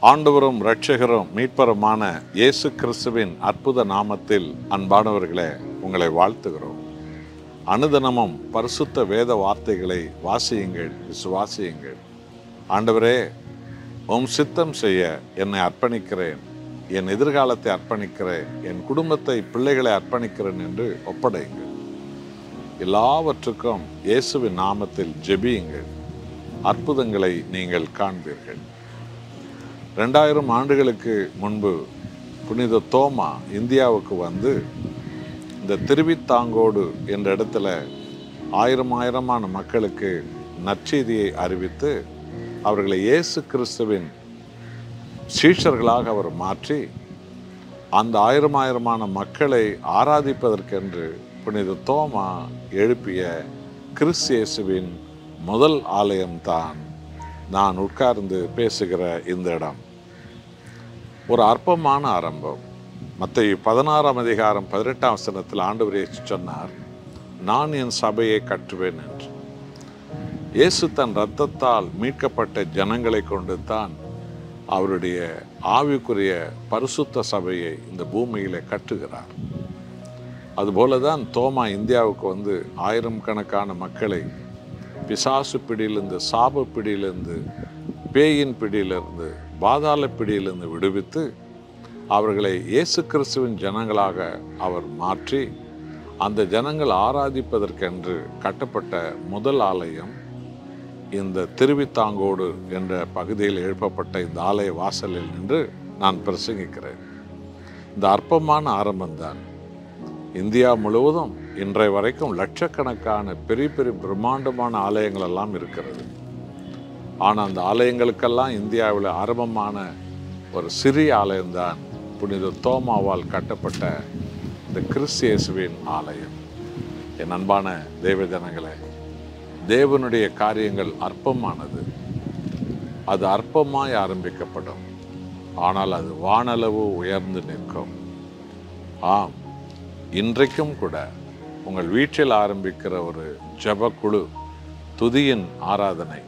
ஆண்டவரும் இரட்சகரும் மீட்பருமான இயேசு கிறிஸ்துவின் அற்புத நாமத்தில் அன்பானவர்களே உங்களை வாழ்த்துகிறோம் அனுதினமும் பரிசுத்த வேத வார்த்தைகளை வாசியுங்கள் விசுவாசியுங்கள் ஆண்டவரே உம் சித்தம் செய்ய என்னை அர்ப்பணிக்கிறேன் என் எதிர்காலத்தை அர்ப்பணிக்கிறேன் என் குடும்பத்தை பிள்ளைகளை அர்ப்பணிக்கிறேன் என்று ஒப்படையுங்கள் எல்லாவற்றுக்கும் இயேசுவின் நாமத்தில் ஜெபியுங்கள் அற்புதங்களை நீங்கள் காண்பீர்கள் ரெண்டாயிரம் ஆண்டுகளுக்கு முன்பு புனித தோமா இந்தியாவுக்கு வந்து இந்த திருவித்தாங்கோடு என்ற இடத்துல ஆயிரம் ஆயிரமான மக்களுக்கு நற்செய்தியை அறிவித்து அவர்களை இயேசு கிறிஸ்துவின் சீஷர்களாக அவர் மாற்றி அந்த ஆயிரம் ஆயிரமான மக்களை ஆராதிப்பதற்கென்று புனித தோமா எழுப்பிய கிறிஸ்து இயேசுவின் முதல் ஆலயம்தான் நான் உட்கார்ந்து பேசுகிற இந்த இடம் ஒரு அற்பமான ஆரம்பம் மத்திய பதினாறாம் அதிகாரம் பதினெட்டாம் வசனத்தில் ஆண்டவர் இயேசு சொன்னார் நான் என் சபையை கட்டுவேன் என்று இயேசு தன் இரத்தத்தால் மீட்கப்பட்ட ஜனங்களை கொண்டு தான் அவருடைய ஆவிக்குரிய பரிசுத்த சபையை இந்த பூமியிலே கட்டுகிறார் அதுபோல தான் தோமா இந்தியாவுக்கு வந்து ஆயிரம் கணக்கான மக்களை பிசாசு பிடியிலிருந்து சாப பிடியிலிருந்து பேயின் பிடியிலிருந்து பாதாள பிடியிலிருந்து விடுவித்து அவர்களை இயேசு கிறிஸ்துவின் ஜனங்களாக அவர் மாற்றி அந்த ஜனங்கள் ஆராதிப்பதற்கென்று கட்டப்பட்ட முதல் ஆலயம் இந்த திருவித்தாங்கோடு என்ற பகுதியில் எழுப்பப்பட்ட இந்த ஆலய வாசலில் நின்று நான் பிரசங்கிக்கிறேன் இந்த அற்பமான ஆரம்பம்தான் இந்தியா முழுவதும் இன்றைய வரைக்கும் லட்சக்கணக்கான பெரிய பெரிய பிரம்மாண்டமான ஆலயங்கள் எல்லாம் இருக்கிறது ஆனால் அந்த ஆலயங்களுக்கெல்லாம் இந்தியாவில் ஆரம்பமான ஒரு சிறிய ஆலயம்தான் புனித தோமாவால் கட்டப்பட்ட இந்த கிறிஸ்தியேசுவின் ஆலயம் என் அன்பான தெய்வ ஜனங்களே தேவனுடைய காரியங்கள் அற்பமானது அது அற்பமாய் ஆரம்பிக்கப்படும் ஆனால் அது வானளவு உயர்ந்து நிற்கும் ஆம் இன்றைக்கும் கூட உங்கள் வீட்டில் ஆரம்பிக்கிற ஒரு ஜபக்குழு துதியின் ஆராதனை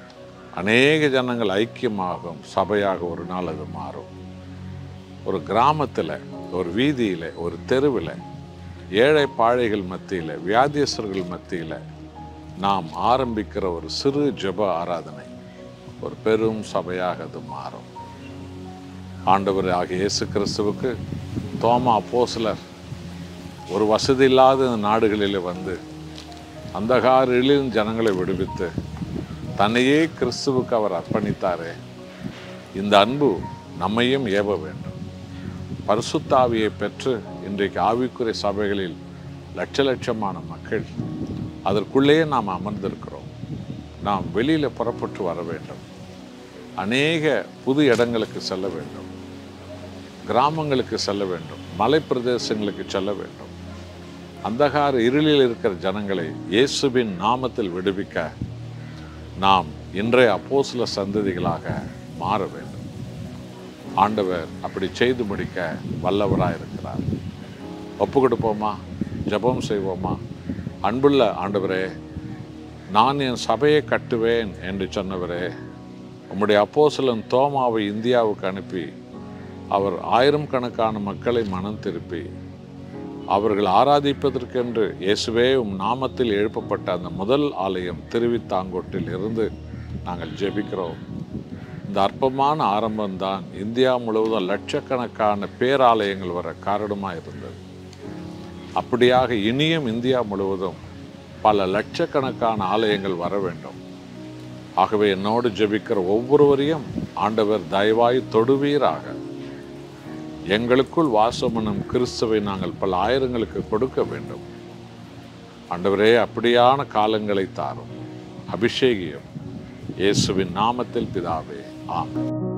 அநேக ஜனங்கள் ஐக்கியமாகும் சபையாக ஒரு நாள் அது மாறும் ஒரு கிராமத்தில் ஒரு வீதியில் ஒரு தெருவில் ஏழை பாழைகள் மத்தியில் வியாதியஸ்தர்கள் மத்தியில் நாம் ஆரம்பிக்கிற ஒரு சிறு ஜெப ஆராதனை ஒரு பெரும் சபையாக அது மாறும் ஆண்டவர் ஆகிய இயேசு கிறிஸ்துவுக்கு தோமா அப்போஸ்லர் ஒரு வசதி இல்லாத நாடுகளில் வந்து அந்தகாரிலும் ஜனங்களை விடுவித்து தன்னையே கிறிஸ்துவுக்கு அவர் அர்ப்பணித்தாரே இந்த அன்பு நம்மையும் ஏவ வேண்டும் பரிசுத்தாவியை பெற்று இன்றைக்கு ஆவிக்குறை சபைகளில் லட்ச லட்சமான மக்கள் அதற்குள்ளேயே நாம் அமர்ந்திருக்கிறோம் நாம் வெளியில் புறப்பட்டு வர வேண்டும் அநேக புது இடங்களுக்கு செல்ல வேண்டும் கிராமங்களுக்கு செல்ல வேண்டும் மலை பிரதேசங்களுக்கு செல்ல வேண்டும் அந்தகார இருளில் இருக்கிற ஜனங்களை இயேசுவின் நாமத்தில் விடுவிக்க நாம் இன்றைய அப்போசில சந்ததிகளாக மாற வேண்டும் ஆண்டவர் அப்படி செய்து முடிக்க வல்லவராக இருக்கிறார் ஒப்பு கொடுப்போமா ஜபம் செய்வோமா அன்புள்ள ஆண்டவரே நான் என் சபையை கட்டுவேன் என்று சொன்னவரே உம்முடைய அப்போசலன் தோமாவை இந்தியாவுக்கு அனுப்பி அவர் ஆயிரம் கணக்கான மக்களை மனம் திருப்பி அவர்கள் ஆராதிப்பதற்கென்று இயேசுவே உம் நாமத்தில் எழுப்பப்பட்ட அந்த முதல் ஆலயம் திருவித்தாங்கோட்டில் இருந்து நாங்கள் ஜெபிக்கிறோம் இந்த அற்பமான ஆரம்பம்தான் இந்தியா முழுவதும் லட்சக்கணக்கான பேராலயங்கள் வர காரணமாக இருந்தது அப்படியாக இனியும் இந்தியா முழுவதும் பல லட்சக்கணக்கான ஆலயங்கள் வர வேண்டும் ஆகவே என்னோடு ஜெபிக்கிற ஒவ்வொருவரையும் ஆண்டவர் தயவாய் தொடுவீராக எங்களுக்குள் வாசமனும் கிறிஸ்துவை நாங்கள் பல ஆயிரங்களுக்கு கொடுக்க வேண்டும் ஆண்டவரே அப்படியான காலங்களை தாரும் அபிஷேகியம் இயேசுவின் நாமத்தில் பிதாவே ஆமென்